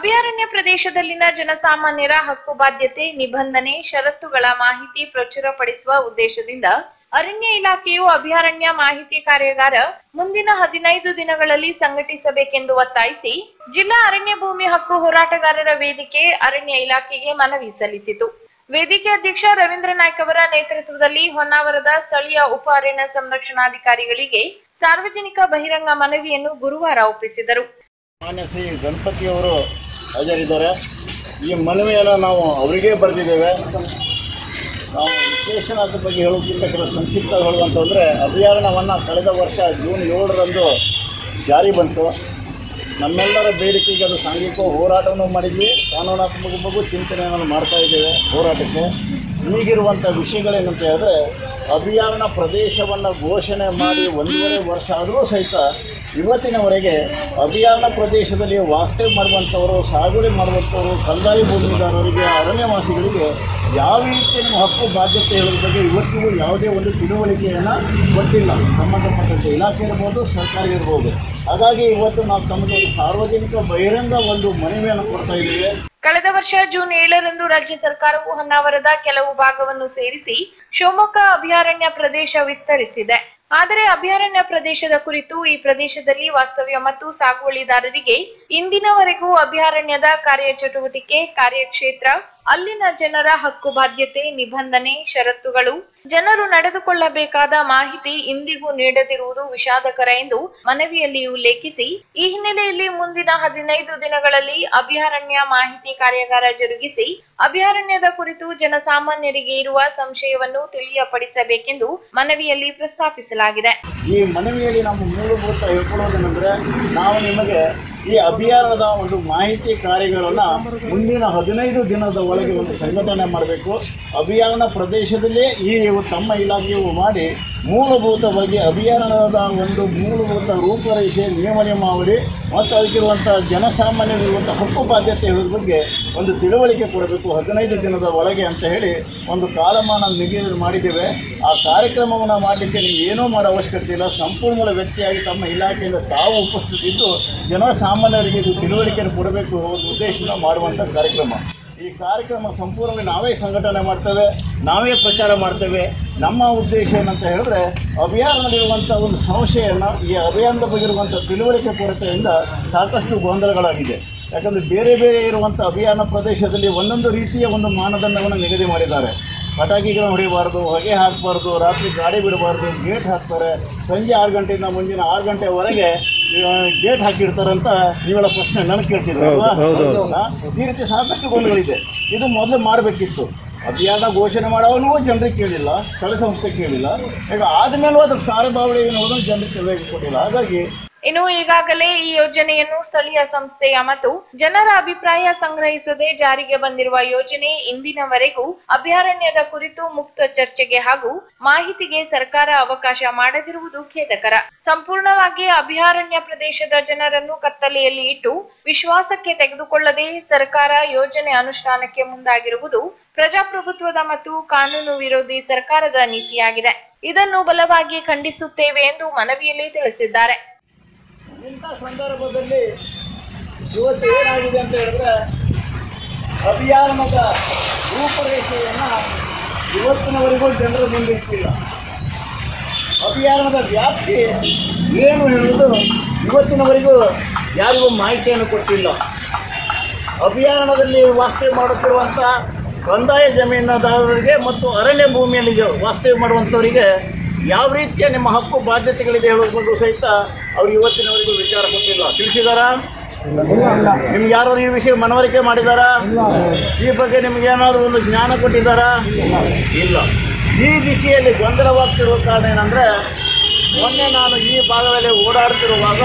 ಅಭಯಾರಣ್ಯ ಪ್ರದೇಶದಲ್ಲಿನ ಜನಸಾಮಾನ್ಯರ ಹಕ್ಕು ಬಾಧ್ಯತೆ ನಿಬಂಧನೆ ಷರತ್ತುಗಳ ಮಾಹಿತಿ ಪ್ರಚುರಪಡಿಸುವ ಉದ್ದೇಶದಿಂದ ಅರಣ್ಯ ಇಲಾಖೆಯು ಅಭಯಾರಣ್ಯ ಮಾಹಿತಿ ಕಾರ್ಯಾಗಾರ ಮುಂದಿನ ಹದಿನೈದು ದಿನಗಳಲ್ಲಿ ಸಂಘಟಿಸಬೇಕೆಂದು ಒತ್ತಾಯಿಸಿ ಜಿಲ್ಲಾ ಅರಣ್ಯ ಭೂಮಿ ಹಕ್ಕು ಹೋರಾಟಗಾರರ ವೇದಿಕೆ ಅರಣ್ಯ ಇಲಾಖೆಗೆ ಮನವಿ ಸಲ್ಲಿಸಿತು ವೇದಿಕೆ ಅಧ್ಯಕ್ಷ ರವೀಂದ್ರ ನಾಯ್ಕ್ ಅವರ ನೇತೃತ್ವದಲ್ಲಿ ಹೊನ್ನಾವರದ ಸ್ಥಳೀಯ ಉಪ ಅರಣ್ಯ ಸಂರಕ್ಷಣಾಧಿಕಾರಿಗಳಿಗೆ ಸಾರ್ವಜನಿಕ ಬಹಿರಂಗ ಮನವಿಯನ್ನು ಗುರುವಾರ ಒಪ್ಪಿಸಿದರು ಮಾನ್ಯ ಶ್ರೀ ಗಣಪತಿಯವರು ಹಾಜರಿದ್ದಾರೆ ಈ ಮನವಿಯನ್ನು ನಾವು ಅವರಿಗೆ ಬರೆದಿದ್ದೇವೆ ನಾವು ವಿಶ್ಲೇಷಣೆ ಅದ್ರ ಬಗ್ಗೆ ಹೇಳೋಕ್ಕಿಂತ ಕೆಲವು ಸಂಕ್ಷಿಪ್ತ ಹೇಳುವಂತಂದರೆ ಅಭಿಯಾನವನ್ನು ಕಳೆದ ವರ್ಷ ಜೂನ್ ಏಳರಂದು ಜಾರಿ ಬಂತು ನಮ್ಮೆಲ್ಲರ ಬೇಡಿಕೆಗೆ ಅದು ಸಾಂಘಿಕ ಹೋರಾಟವನ್ನು ಮಾಡಿದ್ವಿ ಕಾನೂನಾತ್ಮಕ ಚಿಂತನೆಯನ್ನು ಮಾಡ್ತಾ ಇದ್ದೇವೆ ಹೋರಾಟಕ್ಕೆ ಈಗಿರುವಂಥ ವಿಷಯಗಳೇನಂತ ಹೇಳಿದ್ರೆ ಅಭಿಯಾನ ಪ್ರದೇಶವನ್ನು ಘೋಷಣೆ ಮಾಡಿ ಒಂದೂವರೆ ವರ್ಷ ಆದರೂ ಸಹಿತ ಇವತ್ತಿನವರೆಗೆ ಅಭಿಯಾನ ಪ್ರದೇಶದಲ್ಲಿ ವಾಸ್ತವ್ಯ ಮಾಡುವಂಥವರು ಸಾಗುವಳಿ ಮಾಡುವಂಥವರು ಕಂದಾಯ ಭೂಮಿದಾರರಿಗೆ ಅರಣ್ಯವಾಸಿಗಳಿಗೆ ಯಾವ ರೀತಿಯ ನಿಮ್ಮ ಹಕ್ಕು ಬಾಧ್ಯತೆ ಹೇಳೋದ್ರ ಬಗ್ಗೆ ಇವತ್ತಿಗೂ ಯಾವುದೇ ಒಂದು ತಿಳುವಳಿಕೆಯನ್ನು ಕೊಟ್ಟಿಲ್ಲ ಸಂಬಂಧಪಟ್ಟಂತೆ ಇಲಾಖೆ ಇರ್ಬೋದು ಸರ್ಕಾರ ಇರ್ಬೋದು ಹಾಗಾಗಿ ಇವತ್ತು ನಾವು ತಮಗೆ ಸಾರ್ವಜನಿಕ ಬಹಿರಂಗ ಒಂದು ಮನವಿಯನ್ನು ಕೊಡ್ತಾ ಇದ್ದೇವೆ ಕಳೆದ ವರ್ಷ ಜೂನ್ ಏಳರಂದು ರಾಜ್ಯ ಸರ್ಕಾರವು ಹೊನ್ನಾವರದ ಕೆಲವು ಭಾಗವನ್ನು ಸೇರಿಸಿ ಶಿವಮೊಗ್ಗ ಅಭಯಾರಣ್ಯ ಪ್ರದೇಶ ವಿಸ್ತರಿಸಿದೆ ಆದರೆ ಅಭಯಾರಣ್ಯ ಪ್ರದೇಶದ ಕುರಿತು ಈ ಪ್ರದೇಶದಲ್ಲಿ ವಾಸ್ತವ್ಯ ಮತ್ತು ಸಾಗುವಳಿದಾರರಿಗೆ ಇಂದಿನವರೆಗೂ ಅಭಯಾರಣ್ಯದ ಕಾರ್ಯಚಟುವಟಿಕೆ ಕಾರ್ಯಕ್ಷೇತ್ರ ಅಲ್ಲಿನ ಜನರ ಹಕ್ಕು ಬಾಧ್ಯತೆ ನಿಬಂಧನೆ ಷರತ್ತುಗಳು ಜನರು ನಡೆದುಕೊಳ್ಳಬೇಕಾದ ಮಾಹಿತಿ ಇಂದಿಗೂ ನೀಡದಿರುವುದು ವಿಷಾದಕರ ಎಂದು ಮನವಿಯಲ್ಲಿ ಉಲ್ಲೇಖಿಸಿ ಈ ಹಿನ್ನೆಲೆಯಲ್ಲಿ ಮುಂದಿನ ಹದಿನೈದು ದಿನಗಳಲ್ಲಿ ಅಭಯಾರಣ್ಯ ಮಾಹಿತಿ ಕಾರ್ಯಾಗಾರ ಜರುಗಿಸಿ ಅಭಯಾರಣ್ಯದ ಕುರಿತು ಜನಸಾಮಾನ್ಯರಿಗೆ ಇರುವ ಸಂಶಯವನ್ನು ತಿಳಿಯಪಡಿಸಬೇಕೆಂದು ಮನವಿಯಲ್ಲಿ ಪ್ರಸ್ತಾಪಿಸಲಾಗಿದೆ ಈ ಮನವಿಯಲ್ಲಿ ನಮ್ಮ ಮೂಲಭೂತ ಹೇಳ್ಕೊಳ್ಳೋದೇನೆಂದರೆ ನಾವು ನಿಮಗೆ ಈ ಅಭಿಯಾನದ ಒಂದು ಮಾಹಿತಿ ಕಾರ್ಯಗಳನ್ನು ಮುಂದಿನ ಹದಿನೈದು ದಿನದ ಒಳಗೆ ಒಂದು ಸಂಘಟನೆ ಮಾಡಬೇಕು ಅಭಿಯಾನ ಪ್ರದೇಶದಲ್ಲೇ ಈ ತಮ್ಮ ಇಲಾಖೆಯು ಮಾಡಿ ಮೂಲಭೂತವಾಗಿ ಅಭಿಯಾನದ ಒಂದು ಮೂಲಭೂತ ರೂಪರೇಷೆ ನಿಯಮ ನಿಯಮಾವಳಿ ಮತ್ತು ಅದಕ್ಕಿರುವಂಥ ಜನಸಾಮಾನ್ಯರಿರುವಂಥ ಹಕ್ಕು ಬಾಧ್ಯತೆ ಹೇಳೋದ್ರ ಬಗ್ಗೆ ಒಂದು ತಿಳುವಳಿಕೆ ಕೊಡಬೇಕು ಹದಿನೈದು ದಿನದ ಒಳಗೆ ಅಂತ ಹೇಳಿ ಒಂದು ಕಾಲಮಾನ ನಿಗದಿ ಮಾಡಿದ್ದೇವೆ ಆ ಕಾರ್ಯಕ್ರಮವನ್ನು ಮಾಡಲಿಕ್ಕೆ ನೀವು ಏನೂ ಮಾಡೋ ಅವಶ್ಯಕತೆ ಇಲ್ಲ ಸಂಪೂರ್ಣ ವ್ಯಕ್ತಿಯಾಗಿ ತಮ್ಮ ಇಲಾಖೆಯಿಂದ ತಾವು ಉಪಸ್ಥಿತಿ ಇದ್ದು ಜನಸಾಮಾನ್ಯರಿಗೆ ಇದು ತಿಳುವಳಿಕೆಯನ್ನು ಕೊಡಬೇಕು ಒಂದು ಉದ್ದೇಶನ ಮಾಡುವಂಥ ಕಾರ್ಯಕ್ರಮ ಈ ಕಾರ್ಯಕ್ರಮ ಸಂಪೂರ್ಣವಾಗಿ ನಾವೇ ಸಂಘಟನೆ ಮಾಡ್ತೇವೆ ನಾವೇ ಪ್ರಚಾರ ಮಾಡ್ತೇವೆ ನಮ್ಮ ಉದ್ದೇಶ ಏನಂತ ಹೇಳಿದ್ರೆ ಅಭಿಯಾನದಲ್ಲಿರುವಂಥ ಒಂದು ಸಂಶಯನ ಈ ಅಭಿಯಾನದ ಬಗ್ಗೆ ಇರುವಂಥ ತಿಳುವಳಿಕೆ ಕೊರತೆಯಿಂದ ಸಾಕಷ್ಟು ಗೊಂದಲಗಳಾಗಿದೆ ಯಾಕಂದರೆ ಬೇರೆ ಬೇರೆ ಇರುವಂಥ ಅಭಿಯಾನ ಪ್ರದೇಶದಲ್ಲಿ ಒಂದೊಂದು ರೀತಿಯ ಒಂದು ಮಾನದಂಡವನ್ನು ನಿಗದಿ ಮಾಡಿದ್ದಾರೆ ಪಟಾಕಿಗಳನ್ನು ಹೊಡಿಬಾರ್ದು ಹೊಗೆ ಹಾಕಬಾರ್ದು ರಾತ್ರಿ ಗಾಡಿ ಬಿಡಬಾರ್ದು ಗೇಟ್ ಹಾಕ್ತಾರೆ ಸಂಜೆ ಆರು ಗಂಟೆಯಿಂದ ಮುಂದಿನ ಆರು ಗಂಟೆವರೆಗೆ ಗೇಟ್ ಹಾಕಿರ್ತಾರಂತ ನೀವೆಲ್ಲ ಪ್ರಶ್ನೆ ನನಗೆ ಕೇಳ್ತಿದ್ರು ಅಲ್ವಾ ಹಾ? ಈ ರೀತಿ ಸಾಕಷ್ಟು ಗೊಂದಲಗಳಿದೆ ಇದು ಮೊದಲು ಮಾಡಬೇಕಿತ್ತು ಅಭಿಯಾನ ಘೋಷಣೆ ಮಾಡೋನು ಜನರಿಗೆ ಕೇಳಿಲ್ಲ ಸ್ಥಳ ಸಂಸ್ಥೆ ಕೇಳಿಲ್ಲ ಈಗ ಆದ್ಮೇಲೂ ಅದ್ರ ಕಾರ್ಯಭಾವನೆ ನೋಡೋದು ಜನರಿಗೆ ತಿಳಿಗೆ ಕೊಟ್ಟಿಲ್ಲ ಹಾಗಾಗಿ ಇನ್ನು ಈಗಾಗಲೇ ಈ ಯೋಜನೆಯನ್ನು ಸ್ಥಳೀಯ ಸಂಸ್ಥೆಯ ಮತ್ತು ಜನರ ಅಭಿಪ್ರಾಯ ಸಂಗ್ರಹಿಸದೆ ಜಾರಿಗೆ ಬಂದಿರುವ ಯೋಜನೆ ಇಂದಿನವರೆಗೂ ಅಭಯಾರಣ್ಯದ ಕುರಿತು ಮುಕ್ತ ಚರ್ಚೆಗೆ ಹಾಗೂ ಮಾಹಿತಿಗೆ ಸರ್ಕಾರ ಅವಕಾಶ ಮಾಡದಿರುವುದು ಖೇದಕರ ಸಂಪೂರ್ಣವಾಗಿ ಅಭಯಾರಣ್ಯ ಪ್ರದೇಶದ ಜನರನ್ನು ಕತ್ತಲೆಯಲ್ಲಿ ಇಟ್ಟು ವಿಶ್ವಾಸಕ್ಕೆ ತೆಗೆದುಕೊಳ್ಳದೆ ಸರ್ಕಾರ ಯೋಜನೆ ಅನುಷ್ಠಾನಕ್ಕೆ ಮುಂದಾಗಿರುವುದು ಪ್ರಜಾಪ್ರಭುತ್ವದ ಮತ್ತು ಕಾನೂನು ವಿರೋಧಿ ಸರ್ಕಾರದ ನೀತಿಯಾಗಿದೆ ಇದನ್ನು ಬಲವಾಗಿ ಖಂಡಿಸುತ್ತೇವೆ ಎಂದು ಮನವಿಯಲ್ಲಿ ತಿಳಿಸಿದ್ದಾರೆ ಇಂಥ ಸಂದರ್ಭದಲ್ಲಿ ಇವತ್ತು ಏನಾಗಿದೆ ಅಂತ ಹೇಳಿದ್ರೆ ಅಭಿಯಾನದ ರೂಪರೇಷೆಯನ್ನು ಇವತ್ತಿನವರೆಗೂ ಜನರ ಮುಂದೆ ಇಟ್ಟಿಲ್ಲ ಅಭಿಯಾನದ ವ್ಯಾಪ್ತಿ ಏನು ಹೇಳುವುದು ಇವತ್ತಿನವರೆಗೂ ಯಾರಿಗೂ ಮಾಹಿತಿಯನ್ನು ಕೊಟ್ಟಿಲ್ಲ ಅಭಿಯಾನದಲ್ಲಿ ವಾಸ್ತವ್ಯ ಮಾಡುತ್ತಿರುವಂಥ ಕಂದಾಯ ಜಮೀನುದಾರರಿಗೆ ಮತ್ತು ಅರಣ್ಯ ಭೂಮಿಯಲ್ಲಿ ವಾಸ್ತವ್ಯ ಮಾಡುವಂಥವರಿಗೆ ಯಾವ ರೀತಿಯ ನಿಮ್ಮ ಹಕ್ಕು ಬಾಧ್ಯತೆಗಳಿದೆ ಹೇಳೋದು ಸಹಿತ ಅವ್ರು ಇವತ್ತಿನವರೆಗೂ ವಿಚಾರ ಕೊಟ್ಟಿಲ್ಲ ತಿಳಿಸಿದಾರಾ ನಿಮ್ಗೆ ಯಾರು ಈ ವಿಷಯ ಮನವರಿಕೆ ಮಾಡಿದಾರಾ ಈ ಬಗ್ಗೆ ನಿಮ್ಗೆ ಏನಾದರೂ ಒಂದು ಜ್ಞಾನ ಕೊಟ್ಟಿದ್ದಾರಾ ಇಲ್ಲ ಈ ದಿಶೆಯಲ್ಲಿ ಗೊಂದಲವಾಗ್ತಿರುವ ಕಾರಣ ಏನಂದರೆ ಮೊನ್ನೆ ನಾನು ಈ ಭಾಗದಲ್ಲಿ ಓಡಾಡ್ತಿರುವಾಗ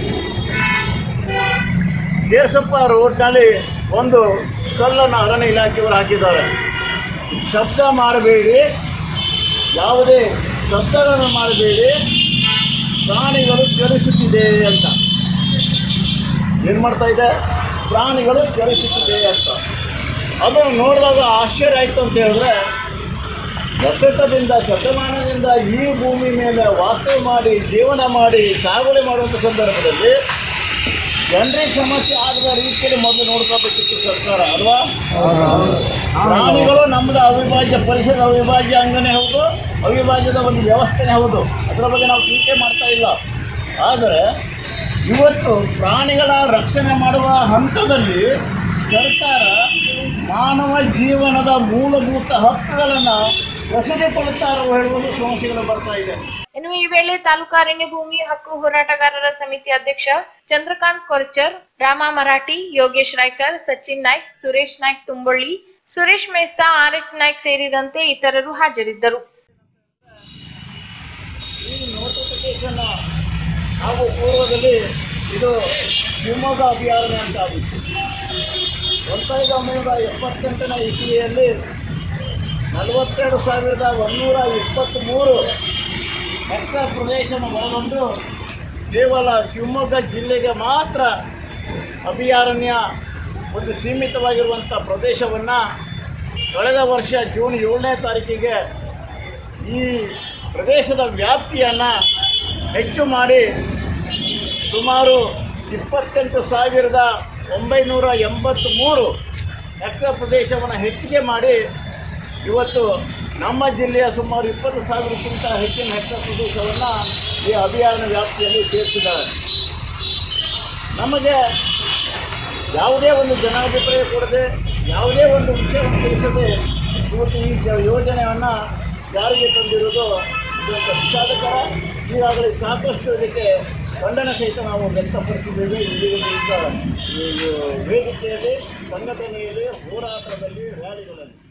ದೇಸಪ್ಪ ರೋಡ್ನಲ್ಲಿ ಒಂದು ಕಲ್ಲನ್ನು ಅರಣ್ಯ ಇಲಾಖೆಯವರು ಹಾಕಿದ್ದಾರೆ ಶಬ್ದ ಮಾಡಬೇಡಿ ಯಾವುದೇ ಶಬ್ದಗಳನ್ನು ಮಾಡಬೇಡಿ ಪ್ರಾಣಿಗಳು ಚಲಿಸುತ್ತಿದೆ ಅಂತ ಏನು ಮಾಡ್ತಾ ಇದೆ ಪ್ರಾಣಿಗಳು ಚಲಿಸುತ್ತಿದೆ ಅಂತ ಅದನ್ನು ನೋಡಿದಾಗ ಆಶ್ಚರ್ಯ ಆಯಿತು ಅಂತ ಹೇಳಿದ್ರೆ ದಶಕದಿಂದ ಶತಮಾನದಿಂದ ಈ ಭೂಮಿ ಮೇಲೆ ವಾಸ್ತವ್ಯ ಮಾಡಿ ಜೀವನ ಮಾಡಿ ಸಾಗುವಳಿ ಮಾಡುವಂಥ ಸಂದರ್ಭದಲ್ಲಿ ಜನರಿಗೆ ಸಮಸ್ಯೆ ಆಗದ ರೀತಿಯಲ್ಲಿ ಮೊದಲು ನೋಡ್ಕೋಬೇಕಿತ್ತು ಸರ್ಕಾರ ಅಲ್ವಾ ಪ್ರಾಣಿಗಳು ನಮ್ಮದು ಅವಿಭಾಜ್ಯ ಪರಿಸರದ ಅವಿಭಾಜ್ಯ ಅಂಗನೇ ಹೌದು ಅವಿಭಾಜ್ಯದ ಒಂದು ವ್ಯವಸ್ಥೆನೇ ಹೌದು ಅದರ ಬಗ್ಗೆ ನಾವು ಟೀಕೆ ಮಾಡ್ತಾ ಇಲ್ಲ ಆದರೆ ಇವತ್ತು ಪ್ರಾಣಿಗಳ ರಕ್ಷಣೆ ಮಾಡುವ ಹಂತದಲ್ಲಿ ಸರ್ಕಾರ ಮಾನವ ಜೀವನದ ಮೂಲಭೂತ ಹಕ್ಕುಗಳನ್ನು ಕಸಿದುಕೊಳ್ಳುತ್ತಾ ಇರುವ ಹೇಳುವುದು ಸಮಸ್ಯೆಗಳು ಬರ್ತಾ ಇದೆ ಇನ್ನು ಈ ವೇಳೆ ತಾಲೂಕು ಅರಣ್ಯ ಭೂಮಿ ಹಕ್ಕು ಹೋರಾಟಗಾರರ ಸಮಿತಿ ಅಧ್ಯಕ್ಷ ಚಂದ್ರಕಾಂತ್ ಕೊರ್ಚರ್ ರಾಮ ಮರಾಠಿ ಯೋಗೇಶ್ ರಾಯ್ಕರ್ ಸಚಿನ್ ನಾಯ್ಕ್ ಸುರೇಶ್ ನಾಯ್ಕ್ ತುಂಬೊಳ್ಳಿ ಸುರೇಶ್ ಮೇಸ್ತಾ ಆರ್ ಎಚ್ ನಾಯ್ಕ್ ಸೇರಿದಂತೆ ಇತರರು ಹಾಜರಿದ್ದರು ಈ ನೋಟಿಫಿಕೇಶನ್ ಹಾಗೂ ಪೂರ್ವದಲ್ಲಿ ಇದು ಶಿವಮೊಗ್ಗ ಅಭಯಾರಣ್ಯ ಅಂತ ಆಗಿತ್ತು ಸಾವಿರದ ಒಂಬೈನೂರ ಎಪ್ಪತ್ತೆಂಟನೇ ಇಸವಿಯಲ್ಲಿ ನಲವತ್ತೆರಡು ಸಾವಿರದ ಒಂದೂರ ಇಪ್ಪತ್ತ್ಮೂರು ಹೆಕ್ಟರ್ ಪ್ರದೇಶವನ್ನು ಒಳಗೊಂಡು ಕೇವಲ ಶಿವಮೊಗ್ಗ ಜಿಲ್ಲೆಗೆ ಮಾತ್ರ ಅಭಯಾರಣ್ಯ ಒಂದು ಸೀಮಿತವಾಗಿರುವಂಥ ಪ್ರದೇಶವನ್ನು ಕಳೆದ ವರ್ಷ ಜೂನ್ ಏಳನೇ ತಾರೀಕಿಗೆ ಈ ಪ್ರದೇಶದ ವ್ಯಾಪ್ತಿಯನ್ನು ಹೆಚ್ಚು ಮಾಡಿ ಸುಮಾರು ಇಪ್ಪತ್ತೆಂಟು ಸಾವಿರದ ಒಂಬೈನೂರ ಎಂಬತ್ತ್ಮೂರು ಹೆಕ್ಟರ್ ಪ್ರದೇಶವನ್ನು ಹೆಚ್ಚಿಗೆ ಮಾಡಿ ಇವತ್ತು ನಮ್ಮ ಜಿಲ್ಲೆಯ ಸುಮಾರು ಇಪ್ಪತ್ತು ಸಾವಿರಕ್ಕಿಂತ ಹೆಚ್ಚಿನ ಹೆಕ್ಟರ್ ಪ್ರದೇಶವನ್ನು ಈ ಅಭಯಾರಣ್ಯ ವ್ಯಾಪ್ತಿಯಲ್ಲಿ ಸೇರಿಸಿದ್ದಾರೆ ನಮಗೆ ಯಾವುದೇ ಒಂದು ಜನಾಭಿಪ್ರಾಯ ಕೊಡದೆ ಯಾವುದೇ ಒಂದು ವಿಷಯವನ್ನು ತಿಳಿಸದೆ ಇವತ್ತು ಈ ಜ- ಯೋಜನೆಯನ್ನು ಜಾರಿಗೆ ತಂದಿರುವುದು ಇದೊಂದು ವಿಷಾದಕರ ಈಗಾಗಲೇ ಸಾಕಷ್ಟು ಇದಕ್ಕೆ ಖಂಡನ ಸಹಿತ ನಾವು ವ್ಯಕ್ತಪಡಿಸಿದ್ದೇವೆ ಇಂದಿನ ಈಗ ಈ ವೇದಿಕೆಯಲ್ಲಿ ಸಂಘಟನೆಯಲ್ಲಿ ಹೋರಾಟದಲ್ಲಿ ರ್ಯಾಲಿಗಳಲ್ಲಿ